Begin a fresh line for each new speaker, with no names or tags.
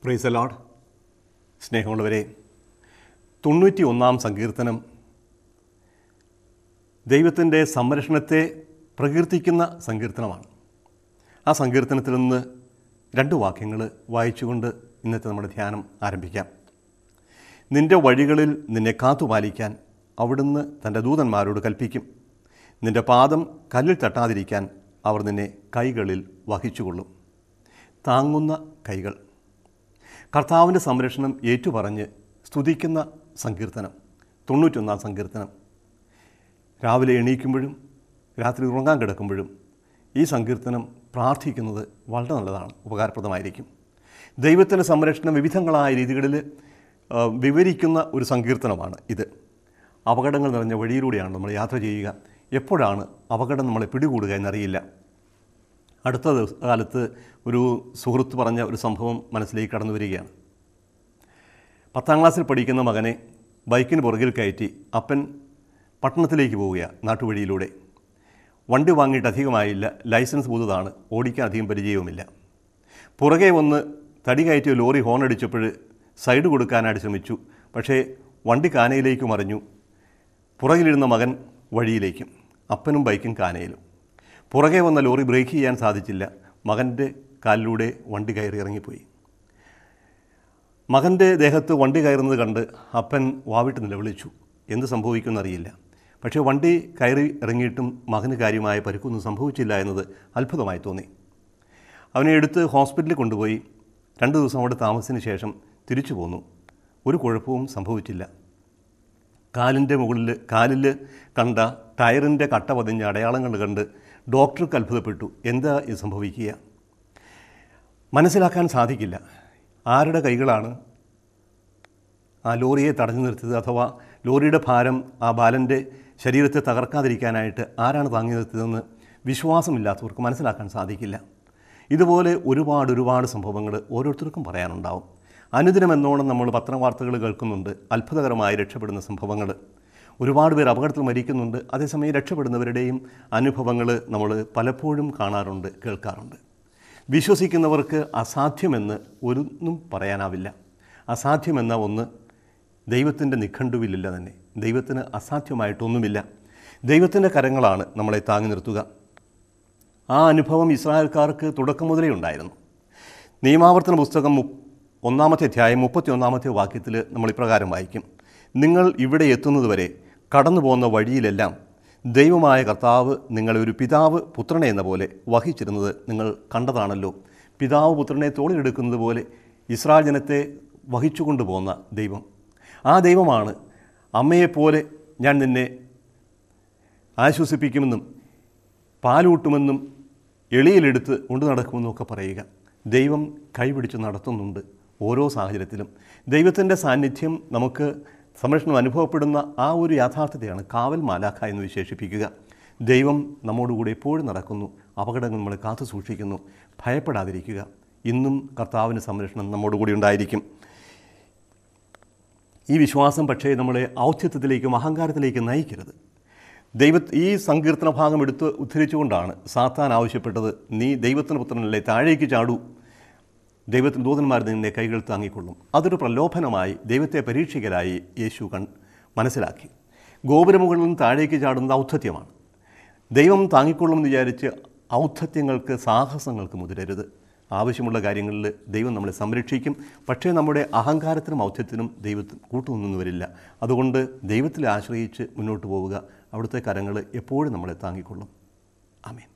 price allowed സ്നേഹമുള്ളവരെ തൊണ്ണൂറ്റി ഒന്നാം സങ്കീർത്തനം ദൈവത്തിൻ്റെ സംരക്ഷണത്തെ പ്രകീർത്തിക്കുന്ന സങ്കീർത്തനമാണ് ആ സങ്കീർത്തനത്തിൽ നിന്ന് രണ്ട് വാക്യങ്ങൾ വായിച്ചുകൊണ്ട് ഇന്നത്തെ നമ്മുടെ ധ്യാനം ആരംഭിക്കാം നിന്റെ വഴികളിൽ നിന്നെ കാത്തുപാലിക്കാൻ അവിടുന്ന് തൻ്റെ ദൂതന്മാരോട് കൽപ്പിക്കും നിന്റെ പാദം കല്ലിൽ തട്ടാതിരിക്കാൻ അവർ നിന്നെ കൈകളിൽ വഹിച്ചുകൊള്ളും താങ്ങുന്ന കൈകൾ കർത്താവിൻ്റെ സംരക്ഷണം ഏറ്റുപറഞ്ഞ് സ്തുതിക്കുന്ന സങ്കീർത്തനം തൊണ്ണൂറ്റൊന്നാം സങ്കീർത്തനം രാവിലെ എണീക്കുമ്പോഴും രാത്രി ഉറങ്ങാൻ കിടക്കുമ്പോഴും ഈ സങ്കീർത്തനം പ്രാർത്ഥിക്കുന്നത് വളരെ നല്ലതാണ് ഉപകാരപ്രദമായിരിക്കും ദൈവത്തിൻ്റെ സംരക്ഷണം വിവിധങ്ങളായ രീതികളിൽ ആ, വിവരിക്കുന്ന ഒരു സങ്കീർത്തനമാണ് ഇത് അപകടങ്ങൾ നിറഞ്ഞ വഴിയിലൂടെയാണ് നമ്മൾ യാത്ര ചെയ്യുക എപ്പോഴാണ് അപകടം നമ്മളെ പിടികൂടുക എന്നറിയില്ല അടുത്ത ദിവസ കാലത്ത് ഒരു സുഹൃത്ത് പറഞ്ഞ ഒരു സംഭവം മനസ്സിലേക്ക് കടന്നു വരികയാണ് പത്താം ക്ലാസ്സിൽ പഠിക്കുന്ന മകനെ ബൈക്കിന് പുറകിൽ കയറ്റി അപ്പൻ പട്ടണത്തിലേക്ക് പോവുകയാണ് നാട്ടുവഴിയിലൂടെ വണ്ടി വാങ്ങിയിട്ട് അധികമായില്ല ലൈസൻസ് പുതുതാണ് ഓടിക്കാൻ അധികം പരിചയവുമില്ല പുറകെ വന്ന് തടി കയറ്റിയ ലോറി ഹോൺ അടിച്ചപ്പോൾ സൈഡ് കൊടുക്കാനായിട്ട് ശ്രമിച്ചു പക്ഷേ വണ്ടി കാനയിലേക്ക് മറിഞ്ഞു പുറകിലിരുന്ന മകൻ വഴിയിലേക്കും അപ്പനും ബൈക്കും കാനയിലും പുറകെ വന്ന ലോറി ബ്രേക്ക് ചെയ്യാൻ സാധിച്ചില്ല മകൻ്റെ കാലിലൂടെ വണ്ടി കയറി ഇറങ്ങിപ്പോയി മകൻ്റെ ദേഹത്ത് വണ്ടി കയറുന്നത് കണ്ട് അപ്പൻ വാവിട്ട് നിലവിളിച്ചു എന്ത് സംഭവിക്കുമെന്നറിയില്ല പക്ഷേ വണ്ടി കയറി ഇറങ്ങിയിട്ടും മകന് കാര്യമായ പരിക്കൊന്നും സംഭവിച്ചില്ല എന്നത് അത്ഭുതമായി തോന്നി അവനെ എടുത്ത് ഹോസ്പിറ്റലിൽ കൊണ്ടുപോയി രണ്ട് ദിവസം അവിടെ താമസത്തിന് ശേഷം തിരിച്ചു പോന്നു ഒരു കുഴപ്പവും സംഭവിച്ചില്ല കാലിൻ്റെ മുകളിൽ കാലിൽ കണ്ട ടയറിൻ്റെ കട്ട പതിഞ്ഞ അടയാളങ്ങൾ കണ്ട് ഡോക്ടർക്ക് അത്ഭുതപ്പെട്ടു എന്താ ഇത് സംഭവിക്കുക മനസ്സിലാക്കാൻ സാധിക്കില്ല ആരുടെ കൈകളാണ് ആ ലോറിയെ തടഞ്ഞു നിർത്തിയത് അഥവാ ലോറിയുടെ ഭാരം ആ ബാലൻ്റെ ശരീരത്തെ തകർക്കാതിരിക്കാനായിട്ട് ആരാണ് താങ്ങി നിർത്തിയതെന്ന് വിശ്വാസമില്ലാത്തവർക്ക് മനസ്സിലാക്കാൻ സാധിക്കില്ല ഇതുപോലെ ഒരുപാട് ഒരുപാട് സംഭവങ്ങൾ ഓരോരുത്തർക്കും പറയാനുണ്ടാവും അനുദിനം എന്നോണം നമ്മൾ പത്രവാർത്തകൾ കേൾക്കുന്നുണ്ട് അത്ഭുതകരമായി രക്ഷപ്പെടുന്ന സംഭവങ്ങൾ ഒരുപാട് പേർ അപകടത്തിൽ മരിക്കുന്നുണ്ട് അതേസമയം രക്ഷപ്പെടുന്നവരുടെയും അനുഭവങ്ങൾ നമ്മൾ പലപ്പോഴും കാണാറുണ്ട് കേൾക്കാറുണ്ട് വിശ്വസിക്കുന്നവർക്ക് അസാധ്യമെന്ന് ഒന്നും പറയാനാവില്ല അസാധ്യമെന്ന ഒന്ന് ദൈവത്തിൻ്റെ നിഘണ്ടുവിലില്ല തന്നെ ദൈവത്തിന് അസാധ്യമായിട്ടൊന്നുമില്ല ദൈവത്തിൻ്റെ കരങ്ങളാണ് നമ്മളെ താങ്ങി നിർത്തുക ആ അനുഭവം ഇസ്രായേൽക്കാർക്ക് തുടക്കം മുതലേ ഉണ്ടായിരുന്നു നിയമാവർത്തന പുസ്തകം മു ഒന്നാമത്തെ അധ്യായം മുപ്പത്തി ഒന്നാമത്തെ വാക്യത്തിൽ നമ്മൾ ഇപ്രകാരം വായിക്കും നിങ്ങൾ ഇവിടെ എത്തുന്നതുവരെ കടന്നു പോകുന്ന വഴിയിലെല്ലാം ദൈവമായ കർത്താവ് നിങ്ങളെ ഒരു പിതാവ് പുത്രനെ എന്ന പോലെ വഹിച്ചിരുന്നത് നിങ്ങൾ കണ്ടതാണല്ലോ പിതാവ് പുത്രനെ തോളിലെടുക്കുന്നത് പോലെ ഇസ്രായേൽ ജനത്തെ വഹിച്ചുകൊണ്ടു പോകുന്ന ദൈവം ആ ദൈവമാണ് അമ്മയെപ്പോലെ ഞാൻ നിന്നെ ആശ്വസിപ്പിക്കുമെന്നും പാലൂട്ടുമെന്നും എളിയിലെടുത്ത് കൊണ്ടു നടക്കുമെന്നും ഒക്കെ പറയുക ദൈവം കൈപിടിച്ച് നടത്തുന്നുണ്ട് ഓരോ സാഹചര്യത്തിലും ദൈവത്തിൻ്റെ സാന്നിധ്യം നമുക്ക് സംരക്ഷണം അനുഭവപ്പെടുന്ന ആ ഒരു യാഥാർത്ഥ്യതയാണ് കാവൽ മാലാഖ എന്ന് വിശേഷിപ്പിക്കുക ദൈവം നമ്മോടുകൂടി എപ്പോഴും നടക്കുന്നു അപകടങ്ങൾ നമ്മളെ കാത്തു സൂക്ഷിക്കുന്നു ഭയപ്പെടാതിരിക്കുക ഇന്നും കർത്താവിൻ്റെ സംരക്ഷണം നമ്മോടുകൂടി ഉണ്ടായിരിക്കും ഈ വിശ്വാസം പക്ഷേ നമ്മളെ ഔദ്ധ്യത്വത്തിലേക്കും അഹങ്കാരത്തിലേക്കും നയിക്കരുത് ദൈവ ഈ സങ്കീർത്തന ഭാഗം എടുത്ത് ഉദ്ധരിച്ചുകൊണ്ടാണ് സാത്താൻ ആവശ്യപ്പെട്ടത് നീ ദൈവത്തിന് പുത്രനല്ലേ താഴേക്ക് ചാടൂ ദൈവത്തിന് ദൂതന്മാർ നിന്നെ കൈകൾ താങ്ങിക്കൊള്ളും അതൊരു പ്രലോഭനമായി ദൈവത്തെ പരീക്ഷിക്കലായി യേശു കൺ മനസ്സിലാക്കി ഗോപുരമുകളിൽ നിന്ന് താഴേക്ക് ചാടുന്നത് ഔദ്ധത്യമാണ് ദൈവം താങ്ങിക്കൊള്ളുമെന്ന് വിചാരിച്ച് ഔദ്ധത്യങ്ങൾക്ക് സാഹസങ്ങൾക്ക് മുതിരരുത് ആവശ്യമുള്ള കാര്യങ്ങളിൽ ദൈവം നമ്മളെ സംരക്ഷിക്കും പക്ഷേ നമ്മുടെ അഹങ്കാരത്തിനും ഔദ്ധത്യത്തിനും ദൈവത്തിന് കൂട്ടുനിന്നു വരില്ല അതുകൊണ്ട് ദൈവത്തിൽ ആശ്രയിച്ച് മുന്നോട്ട് പോവുക അവിടുത്തെ കരങ്ങൾ എപ്പോഴും നമ്മളെ താങ്ങിക്കൊള്ളും ആമേൻ